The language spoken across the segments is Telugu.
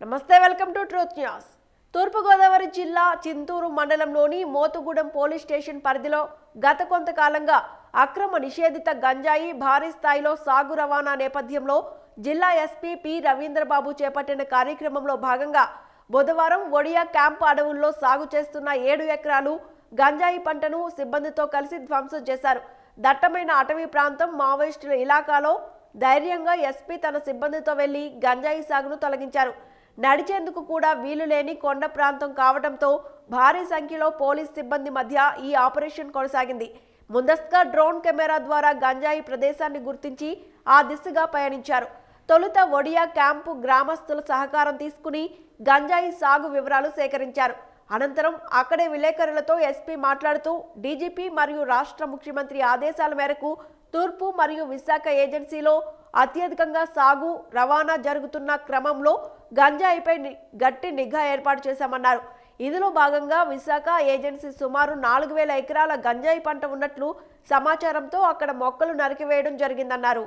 నమస్తే వెల్కమ్ టు ట్రూత్ న్యూస్ తూర్పుగోదావరి జిల్లా చింతూరు మండలంలోని మోతుగూడెం పోలీస్ స్టేషన్ పరిధిలో గత కొంతకాలంగా అక్రమ నిషేధిత గంజాయి భారీ స్థాయిలో సాగు రవాణా నేపథ్యంలో జిల్లా ఎస్పీ పి రవీంద్రబాబు చేపట్టిన కార్యక్రమంలో భాగంగా బుధవారం ఒడియా క్యాంపు అడవుల్లో సాగు చేస్తున్న ఏడు ఎకరాలు గంజాయి పంటను సిబ్బందితో కలిసి ధ్వంసం చేశారు దట్టమైన అటవీ ప్రాంతం మావోయిస్టుల ఇలాకాలో ధైర్యంగా ఎస్పీ తన సిబ్బందితో వెళ్లి గంజాయి సాగును తొలగించారు నడిచేందుకు కూడా వీలు లేని కొండ ప్రాంతం కావడంతో భారీ సంఖ్యలో పోలీస్ సిబ్బంది మధ్య ఈ ఆపరేషన్ కొనసాగింది ముందస్తుగా డ్రోన్ కెమెరా ద్వారా గంజాయి ప్రదేశాన్ని గుర్తించి ఆ దిశగా పయనించారు తొలుత ఒడియా క్యాంపు గ్రామస్తుల సహకారం తీసుకుని గంజాయి సాగు వివరాలు సేకరించారు అనంతరం అక్కడే విలేకరులతో ఎస్పీ మాట్లాడుతూ డీజీపీ మరియు రాష్ట్ర ముఖ్యమంత్రి ఆదేశాల మేరకు తూర్పు మరియు విశాఖ ఏజెన్సీలో అత్యధికంగా సాగు రవాణా జరుగుతున్న క్రమంలో గంజాయిపై ని- గట్టి నిఘా ఏర్పాటు చేశామన్నారు ఇందులో భాగంగా విశాఖ ఏజెన్సీ సుమారు నాలుగు వేల ఎకరాల గంజాయి పంట ఉన్నట్లు సమాచారంతో అక్కడ మొక్కలు నరికివేయడం జరిగిందన్నారు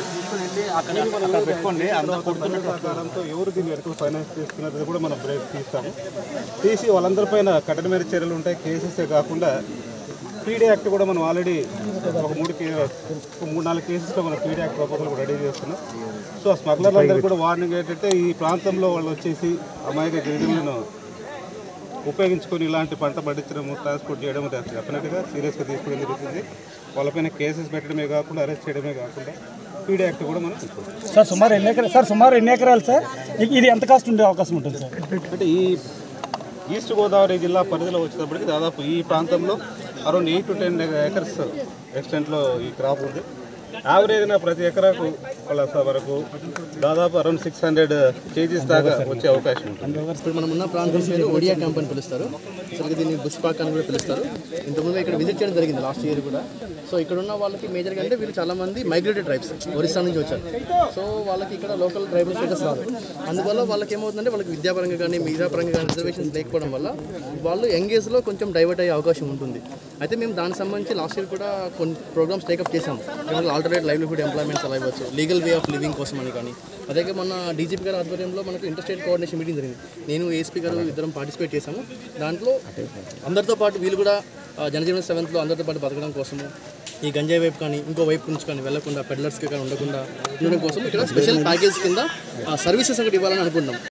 అక్కడ పెట్టుకోండి అందరూ కొడుతున్నట్టు ప్రకారంతో ఎవరు దీన్ని ఎరకు ఫైనాన్స్ చేస్తున్నది కూడా మనం బ్రేక్ తీస్తాము తీసి వాళ్ళందరిపైన కఠినమైన చర్యలు ఉంటాయి కేసెసే కాకుండా పీడీ యాక్ట్ కూడా మనం ఆల్రెడీ ఒక మూడు కే- ఒక మూడు నాలుగు కేసెస్లో మనం పీడీ యాక్ట్ ప్రపోజల్ కూడా రెడీ చేస్తున్నాం సో ఆ స్మగ్లర్లందరికీ కూడా వార్నింగ్ ఏంటంటే ఈ ప్రాంతంలో వాళ్ళు వచ్చేసి అమాయక గిరిజనులను ఉపయోగించుకొని ఇలాంటి పంట పండించడము ట్రాన్స్పోర్ట్ చేయడం డెఫినెట్గా సీరియస్గా తీసుకోవడం జరుగుతుంది వాళ్ళపైన కేసెస్ పెట్టడమే కాకుండా అరెస్ట్ చేయడమే కాకుండా పీడీ యాక్ట్ కూడా మనం తీసుకుంటాం సార్ సుమారు ఎన్ని ఎకరాలు సార్ సుమారు ఎన్ని ఎకరాలు సార్ ఇ- ఇది ఎంత కాస్ట్ ఉండే అవకాశం ఉంటుంది సార్ అంటే ఈ ఈస్ట్ గోదావరి జిల్లా పరిధిలో వచ్చేటప్పటికి దాదాపు ఈ ప్రాంతంలో around eight to ten acres ఎక్స్టెంట్లో ఈ క్రాప్ ఉంది యావరేజ్న ప్రతి ఎకరాకు కొలస వరకు దాదాపు అరౌండ్ సిక్స్ హండ్రెడ్ కేజీస్ దాకా వచ్చే అవకాశం ఉంటుంది ఇప్పుడు మనం ఉన్న ప్రాంతం పేరు ఒడియా క్యాంప్ అని పిలుస్తారు అసలు దీన్ని బుష్పాక్ అని కూడా పిలుస్తారు ఇంతకుముందు ఇక్కడ విజిట్ చేయడం జరిగింది లాస్ట్ ఇయర్ కూడా సో ఇక్కడ ఉన్న వాళ్ళకి మేజర్గా అంటే వీళ్ళు చాలా మంది మైగ్రేటెడ్ ట్రైబ్స్ ఒరిస్సా నుంచి వచ్చారు సో వాళ్ళకి ఇక్కడ లోకల్ ట్రైబల్ స్టేటస్ రాదు అందువల్ల వాళ్ళకి ఏమవుతుందంటే వాళ్ళకి విద్యాపరంగా కానీ మిగతా పరంగా కానీ రిజర్వేషన్స్ లేకపోవడం వల్ల వాళ్ళు యంగ్ ఏజ్లో కొంచెం డైవర్ట్ అయ్యే అవకాశం ఉంటుంది అయితే మేము దానికి సంబంధించి లాస్ట్ ఇయర్ కూడా కొన్ని ప్రోగ్రామ్స్ టేకప్ చేసాం ఆల్టర్నేట్ లైవ్లీహుడ్ ఎంప్లాయ్మెంట్స్ అలా ఇవ్వచ్చు లీగల్ వే ఆఫ్ లివింగ్ కోసం అని కానీ అదే మొన్న డీజీపీ గారి ఆధ్వర్యంలో మనకు ఇంటర్స్టేట్ కోఆర్డినేషన్ మీటింగ్ జరిగింది నేను ఏఎస్పీ గారు ఇద్దరం పార్టిసిపేట్ చేశాము దాంట్లో అందరితో పాటు వీళ్ళు కూడా ఆ, జనజీవన సెవెంత్లో అందరితో పాటు బతకడం కోసము ఈ గంజాయి వైపు కానీ ఇంకో వైపు నుంచి కానీ వెళ్లకుండా పెడ్లర్స్కి కానీ ఉండకుండా ఉండడం కోసం ఇక్కడ స్పెషల్ ప్యాకేజ్ కింద సర్వీసెస్ ఒకటి ఇవ్వాలని అనుకుంటున్నాం